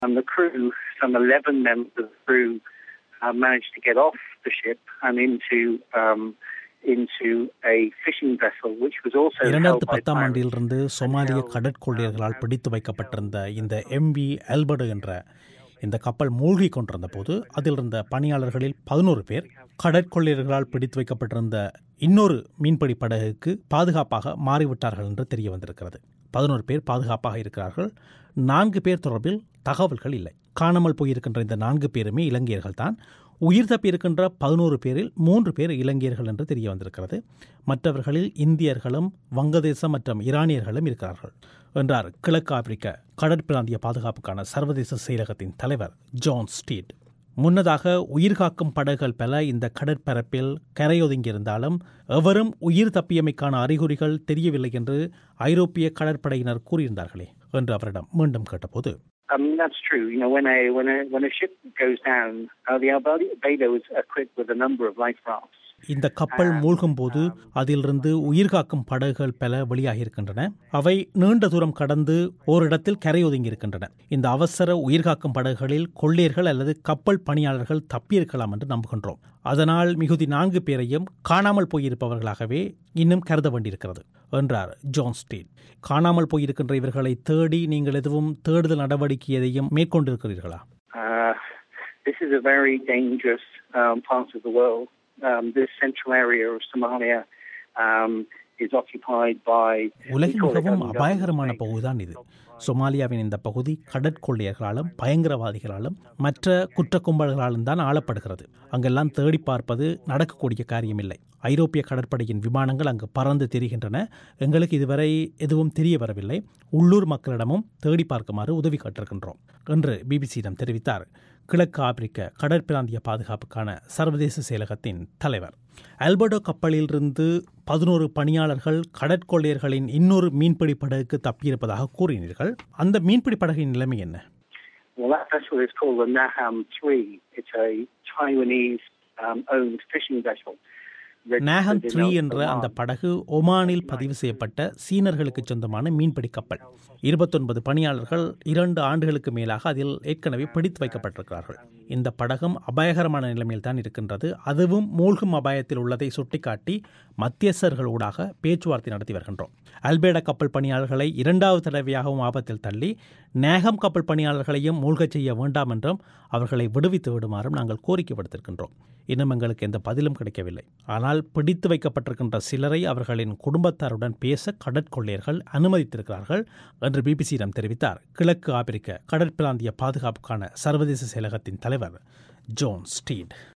And the crew, some 11 members of the crew, uh, managed to get off the ship and into um, into a fishing vessel, which was also held இரண்டாயிரத்து by பத்தாம் pirates. ஆண்டிலிருந்து சோமாலிய கடற்கொள்ளையர்களால் பிடித்து வைக்கப்பட்டிருந்த இந்த MV எல்பர்டு என்ற இந்த கப்பல் மூழ்கி கொண்டிருந்த போது அதில் இருந்த பணியாளர்களில் பதினோரு பேர் கடற்கொள்ளையர்களால் பிடித்து வைக்கப்பட்டிருந்த இன்னொரு மீன்பிடி படகுக்கு பாதுகாப்பாக மாறிவிட்டார்கள் என்று தெரிய வந்திருக்கிறது பதினோரு பேர் பாதுகாப்பாக இருக்கிறார்கள் நான்கு பேர் தொடர்பில் தகவல்கள் இல்லை காணாமல் போயிருக்கின்ற இந்த நான்கு பேருமே இலங்கையர்கள் தான் உயிர் தப்பியிருக்கின்ற பதினோரு பேரில் மூன்று பேர் இலங்கையர்கள் என்று தெரிய வந்திருக்கிறது மற்றவர்களில் இந்தியர்களும் வங்கதேசம் மற்றும் ஈரானியர்களும் இருக்கிறார்கள் என்றார் கிழக்கு ஆப்பிரிக்க கடற்பிராந்திய பாதுகாப்புக்கான சர்வதேச செயலகத்தின் தலைவர் ஜான் ஸ்டீட் முன்னதாக உயிர்காக்கும் படகுகள் பல இந்த கடற்பரப்பில் கரையொதுங்கியிருந்தாலும் எவரும் உயிர் தப்பியமைக்கான அறிகுறிகள் தெரியவில்லை என்று ஐரோப்பிய கடற்படையினர் கூறியிருந்தார்களே என்று அவரிடம் மீண்டும் கேட்டபோது I mean, that's true. You know, when a when a when a ship goes down, uh, the Albedo is equipped with a number of life rafts. இந்த கப்பல் மூழ்கும் போது அதிலிருந்து உயிர்காக்கும் படகுகள் பல வெளியாகியிருக்கின்றன அவை நீண்ட தூரம் கடந்து ஓரிடத்தில் கரையொதுங்கி இருக்கின்றன இந்த அவசர உயிர்காக்கும் படகுகளில் கொள்ளையர்கள் அல்லது கப்பல் பணியாளர்கள் தப்பியிருக்கலாம் என்று நம்புகின்றோம் அதனால் மிகுதி நான்கு பேரையும் காணாமல் போயிருப்பவர்களாகவே இன்னும் கருத வேண்டியிருக்கிறது என்றார் ஜான் ஸ்டீட் காணாமல் போயிருக்கின்ற இவர்களை தேடி நீங்கள் எதுவும் தேடுதல் நடவடிக்கை எதையும் மேற்கொண்டிருக்கிறீர்களா Uh, this is a very dangerous um, part of the world. Um, this central area of Somalia um, is occupied by உலகின் we call it மிகவும் ungoverned அபாயகரமான states. பகுதிதான் இது சொமாலியாவின் இந்த பகுதி கடற்கொள்ளையர்களாலும் பயங்கரவாதிகளாலும் மற்ற குற்ற கும்பல்களாலும் தான் ஆளப்படுகிறது அங்கெல்லாம் தேடி பார்ப்பது நடக்கக்கூடிய காரியமில்லை ஐரோப்பிய கடற்படையின் விமானங்கள் அங்கு பறந்து திரிகின்றன எங்களுக்கு இதுவரை எதுவும் தெரிய வரவில்லை உள்ளூர் மக்களிடமும் தேடி பார்க்குமாறு உதவி கேட்டிருக்கின்றோம் என்று பிபிசியிடம் தெரிவித்தார் கிழக்கு ஆப்பிரிக்க கடற்பிராந்திய பாதுகாப்புக்கான சர்வதேச செயலகத்தின் தலைவர் ஆல்பர்டோ கப்பலிலிருந்து பதினோரு பணியாளர்கள் கடற்கொள்ளையர்களின் இன்னொரு மீன்பிடி படகுக்கு தப்பியிருப்பதாக கூறினீர்கள் அந்த மீன்பிடி படகின் நிலைமை என்ன Well, that vessel is called the Naham 3. It's a Taiwanese um, owned fishing vessel. நேஹம் registered in த்ரீ என்ற Oman. அந்த படகு ஒமானில் பதிவு செய்யப்பட்ட சீனர்களுக்கு சொந்தமான மீன்பிடி கப்பல் இருபத்தொன்பது பணியாளர்கள் இரண்டு ஆண்டுகளுக்கு மேலாக அதில் ஏற்கனவே பிடித்து வைக்கப்பட்டிருக்கிறார்கள் இந்த படகும் அபாயகரமான நிலைமையில் தான் இருக்கின்றது அதுவும் மூழ்கும் அபாயத்தில் உள்ளதை சுட்டிக்காட்டி மத்தியஸ்தர்களூடாக பேச்சுவார்த்தை நடத்தி வருகின்றோம் அல்பேடா கப்பல் பணியாளர்களை இரண்டாவது தடவையாகவும் ஆபத்தில் தள்ளி நேகம் கப்பல் பணியாளர்களையும் மூழ்கச் செய்ய வேண்டாம் என்றும் அவர்களை விடுவித்து விடுமாறும் நாங்கள் கோரிக்கை விடுத்திருக்கின்றோம் இன்னும் எங்களுக்கு எந்த பதிலும் கிடைக்கவில்லை ஆனால் பிடித்து வைக்கப்பட்டிருக்கின்ற சிலரை அவர்களின் குடும்பத்தாருடன் பேச கடற்கொள்ளையர்கள் அனுமதித்திருக்கிறார்கள் என்று பிபிசியிடம் தெரிவித்தார் கிழக்கு ஆப்பிரிக்க கடற்பிராந்திய பாதுகாப்புக்கான சர்வதேச செயலகத்தின் தலைவர் ஜோன் ஸ்டீட்